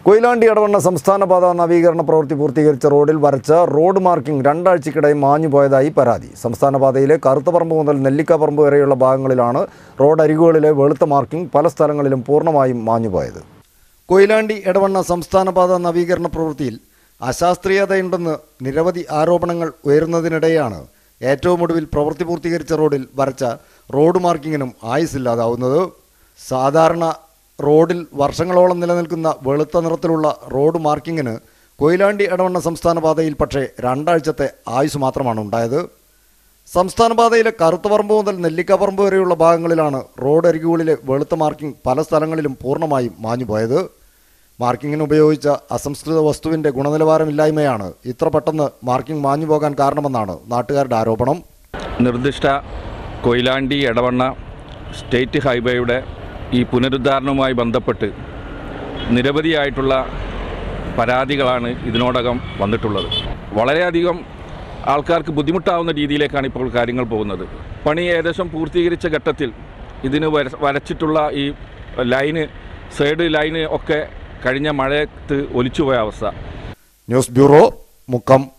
കൊയിലാണ്ടി ഇടവണ്ണ സംസ്ഥാന പാത നവീകരണ പ്രവൃത്തി പൂർത്തീകരിച്ച റോഡിൽ വരച്ച റോഡ് മാർക്കിംഗ് രണ്ടാഴ്ചക്കിടെ മാഞ്ഞു പോയതായി പരാതി സംസ്ഥാന പാതയിലെ കറുത്തപറമ്പ് മുതൽ നെല്ലിക്കാപ്പറമ്പ് വരെയുള്ള ഭാഗങ്ങളിലാണ് റോഡ് അരികുകളിലെ വെളുത്ത മാർക്കിംഗ് പല സ്ഥലങ്ങളിലും പൂർണ്ണമായും മാഞ്ഞുപോയത് കൊയിലാണ്ടി ഇടവണ്ണ സംസ്ഥാന പാത നവീകരണ പ്രവൃത്തിയിൽ അശാസ്ത്രീയതയുണ്ടെന്ന് നിരവധി ആരോപണങ്ങൾ ഉയരുന്നതിനിടെയാണ് ഏറ്റവും ഒടുവിൽ പ്രവൃത്തി പൂർത്തീകരിച്ച റോഡിൽ വരച്ച റോഡ് മാർക്കിങ്ങിനും ആയുസില്ലാതാവുന്നത് സാധാരണ റോഡിൽ വർഷങ്ങളോളം നിലനിൽക്കുന്ന വെളുത്ത നിറത്തിലുള്ള റോഡ് മാർക്കിങ്ങിന് കൊയിലാണ്ടി ഇടവണ്ണ സംസ്ഥാന പാതയിൽ പക്ഷേ രണ്ടാഴ്ചത്തെ ആയുസ് മാത്രമാണ് ഉണ്ടായത് സംസ്ഥാന പാതയിലെ കറുത്തപറമ്പ് മുതൽ നെല്ലിക്കപ്പറമ്പ് വരെയുള്ള ഭാഗങ്ങളിലാണ് റോഡ് അരികുകളിലെ വെളുത്ത മാർക്കിംഗ് പല സ്ഥലങ്ങളിലും പൂർണ്ണമായും മാഞ്ഞുപോയത് മാർക്കിങ്ങിന് ഉപയോഗിച്ച അസംസ്കൃത വസ്തുവിൻ്റെ ഗുണനിലവാരമില്ലായ്മയാണ് ഇത്ര പെട്ടെന്ന് മാർക്കിംഗ് മാഞ്ഞുപോകാൻ കാരണമെന്നാണ് നാട്ടുകാരുടെ ആരോപണം നിർദ്ദിഷ്ട കൊയിലാണ്ടി എടവണ്ണ സ്റ്റേറ്റ് ഹൈവേയുടെ ഈ പുനരുദ്ധാരണവുമായി ബന്ധപ്പെട്ട് നിരവധിയായിട്ടുള്ള പരാതികളാണ് ഇതിനോടകം വന്നിട്ടുള്ളത് വളരെയധികം ആൾക്കാർക്ക് ബുദ്ധിമുട്ടാവുന്ന രീതിയിലേക്കാണ് ഇപ്പോൾ കാര്യങ്ങൾ പോകുന്നത് പണി ഏകദേശം പൂർത്തീകരിച്ച ഘട്ടത്തിൽ ഇതിന് വര വരച്ചിട്ടുള്ള ഈ ലൈന് സൈഡ് ലൈന് ഒക്കെ കഴിഞ്ഞ മഴയത്ത് ഒലിച്ചുപോയ അവസ്ഥ ന്യൂസ് ബ്യൂറോ മുക്കം